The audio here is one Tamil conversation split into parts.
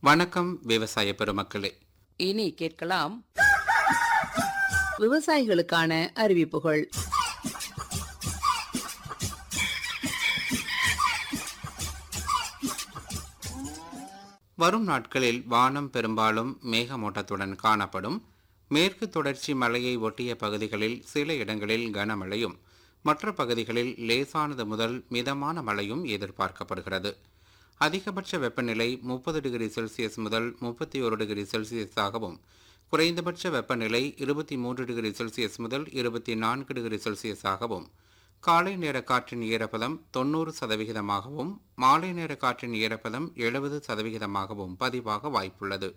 வணக்கம் விவசாய பெருமக்களே இனி கேட்கலாம் விவசாயிகளுக்கான அறிவிப்புகள் வரும் நாட்களில் வானம் பெரும்பாலும் மேகமூட்டத்துடன் காணப்படும் மேற்கு தொடர்ச்சி மலையை ஒட்டிய பகுதிகளில் சில இடங்களில் கனமழையும் மற்ற பகுதிகளில் லேசானது முதல் மிதமான மழையும் எதிர்பார்க்கப்படுகிறது அதிகபட்ச வெப்பநிலை முப்பது டிகிரி செல்சியஸ் முதல் முப்பத்தி ஒரு டிகிரி செல்சியஸாகவும் குறைந்தபட்ச வெப்பநிலை இருபத்தி மூன்று டிகிரி செல்சியஸ் முதல் இருபத்தி நான்கு டிகிரி செல்சியஸாகவும் காலை நேர காற்றின் ஈரப்பதம் தொண்ணூறு சதவிகிதமாகவும் மாலை நேர காற்றின் ஈரப்பதம் எழுபது சதவிகிதமாகவும் பதிவாக வாய்ப்புள்ளது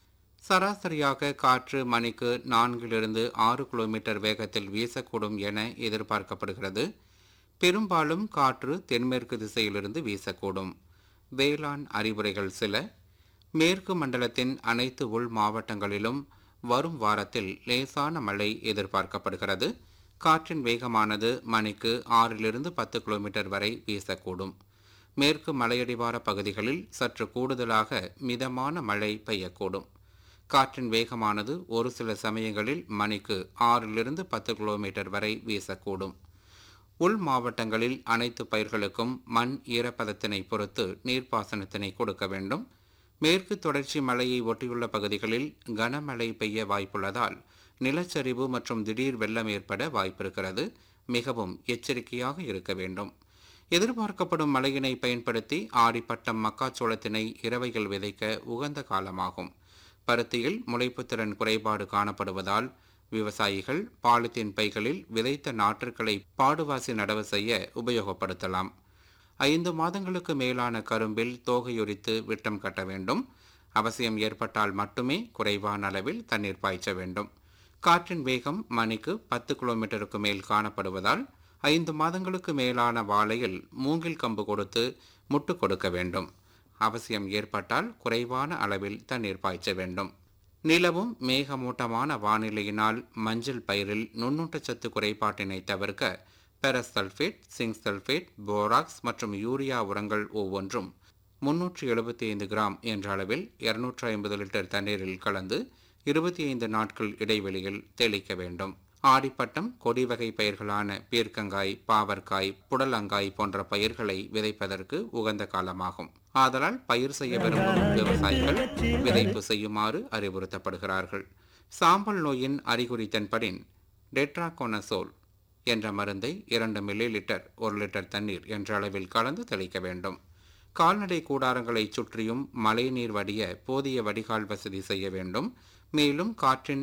சராசரியாக காற்று மணிக்கு நான்கிலிருந்து ஆறு கிலோமீட்டர் வேகத்தில் வீசக்கூடும் என எதிர்பார்க்கப்படுகிறது பெரும்பாலும் காற்று தென்மேற்கு திசையிலிருந்து வீசக்கூடும் வேளாண் அறிவுரைகள் சில மேற்கு மண்டலத்தின் அனைத்து உள் மாவட்டங்களிலும் வரும் வாரத்தில் லேசான மழை எதிர்பார்க்கப்படுகிறது காற்றின் வேகமானது மணிக்கு ஆறிலிருந்து பத்து கிலோமீட்டர் வரை வீசக்கூடும் மேற்கு மலையடிவார பகுதிகளில் சற்று கூடுதலாக மிதமான மழை பெய்யக்கூடும் காற்றின் வேகமானது ஒரு சில சமயங்களில் மணிக்கு ஆறிலிருந்து பத்து கிலோமீட்டர் வரை வீசக்கூடும் உள் மாவட்டங்களில் அனைத்து பயிர்களுக்கும் மண் ஈரப்பதத்தினை பொறுத்து நீர்ப்பாசனத்தினை கொடுக்க வேண்டும் மேற்கு தொடர்ச்சி மலையை ஒட்டியுள்ள பகுதிகளில் கனமழை பெய்ய வாய்ப்புள்ளதால் நிலச்சரிவு மற்றும் திடீர் வெள்ளம் ஏற்பட வாய்ப்பிருக்கிறது மிகவும் எச்சரிக்கையாக இருக்க வேண்டும் எதிர்பார்க்கப்படும் மழையினை பயன்படுத்தி ஆடிப்பட்டம் மக்காச்சோளத்தினை இரவைகள் விதைக்க உகந்த காலமாகும் பருத்தியில் முளைப்புத்திறன் குறைபாடு காணப்படுவதால் விவசாயிகள் பாலித்தீன் பைகளில் விதைத்த நாற்றுக்களை பாடுவாசி நடவு செய்ய உபயோகப்படுத்தலாம் ஐந்து மாதங்களுக்கு மேலான கரும்பில் தோகையுரித்து விட்டம் கட்ட வேண்டும் அவசியம் ஏற்பட்டால் மட்டுமே குறைவான அளவில் தண்ணீர் பாய்ச்ச வேண்டும் காற்றின் வேகம் மணிக்கு பத்து கிலோமீட்டருக்கு மேல் காணப்படுவதால் ஐந்து மாதங்களுக்கு மேலான வாழையில் மூங்கில் கம்பு கொடுத்து முட்டு கொடுக்க வேண்டும் அவசியம் ஏற்பட்டால் குறைவான அளவில் தண்ணீர் பாய்ச்ச வேண்டும் நிலவும் மேகமூட்டமான வானிலையினால் மஞ்சள் பயிரில் நுண்ணூட்டச்சத்து குறைபாட்டினை தவிர்க்க பெரசல்ஃபேட் சிங்க் சல்ஃபேட் போராக்ஸ் மற்றும் யூரியா உரங்கள் ஒவ்வொன்றும் முன்னூற்றி எழுபத்தி ஐந்து கிராம் என்ற அளவில் இருநூற்றி ஐம்பது லிட்டர் தண்ணீரில் கலந்து இருபத்தி ஐந்து நாட்கள் இடைவெளியில் தெளிக்க வேண்டும் ஆடிப்பட்டம் கொடி வகை பயிர்களான பீர்க்கங்காய் பாவற்காய் புடலங்காய் போன்ற பயிர்களை விதைப்பதற்கு உகந்த காலமாகும் ஆதலால் பயிர் செய்ய விரும்பும் விவசாயிகள் விதைப்பு செய்யுமாறு அறிவுறுத்தப்படுகிறார்கள் சாம்பல் நோயின் அறிகுறி தென்படின் டெட்ராகோனசோல் என்ற மருந்தை இரண்டு மில்லி லிட்டர் ஒரு லிட்டர் தண்ணீர் என்ற அளவில் கலந்து தெளிக்க வேண்டும் கால்நடை கூடாரங்களை சுற்றியும் மழைநீர் வடிய போதிய வடிகால் வசதி செய்ய வேண்டும் மேலும் காற்றின்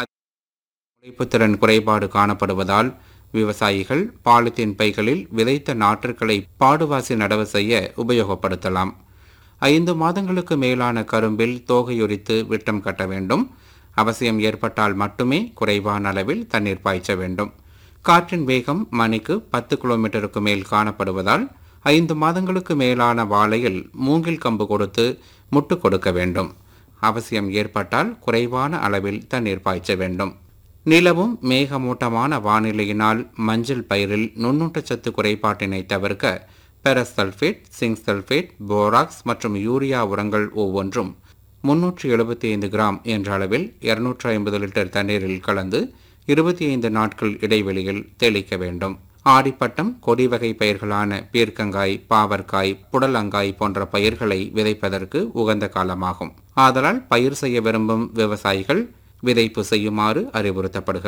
உழைப்புத்திறன் குறைபாடு காணப்படுவதால் விவசாயிகள் பாலித்தீன் பைகளில் விதைத்த நாற்றுக்களை பாடுவாசி நடவு செய்ய உபயோகப்படுத்தலாம் ஐந்து மாதங்களுக்கு மேலான கரும்பில் தோகையுரித்து விட்டம் கட்ட வேண்டும் அவசியம் ஏற்பட்டால் மட்டுமே குறைவான அளவில் தண்ணீர் பாய்ச்ச வேண்டும் காற்றின் வேகம் மணிக்கு பத்து கிலோமீட்டருக்கு மேல் காணப்படுவதால் ஐந்து மாதங்களுக்கு மேலான வாழையில் மூங்கில் கம்பு கொடுத்து முட்டு கொடுக்க வேண்டும் அவசியம் ஏற்பட்டால் குறைவான அளவில் தண்ணீர் பாய்ச்ச வேண்டும் நிலவும் மேகமூட்டமான வானிலையினால் மஞ்சள் பயிரில் நுண்ணூட்டச்சத்து குறைபாட்டினை தவிர்க்க பெரசல்ஃபேட் சிங்க் சல்ஃபேட் போராக்ஸ் மற்றும் யூரியா உரங்கள் ஒவ்வொன்றும் முன்னூற்றி எழுபத்தி ஐந்து கிராம் என்ற அளவில் இருநூற்றி ஐம்பது லிட்டர் தண்ணீரில் கலந்து இருபத்தி ஐந்து நாட்கள் இடைவெளியில் தெளிக்க வேண்டும் ஆடிப்பட்டம் கொடி வகை பயிர்களான பீர்க்கங்காய் பாவற்காய் புடலங்காய் போன்ற பயிர்களை விதைப்பதற்கு உகந்த காலமாகும் ஆதலால் பயிர் செய்ய விரும்பும் விவசாயிகள் விதைப்பு செய்யுமாறு அறிவுறுத்தப்படுகிறது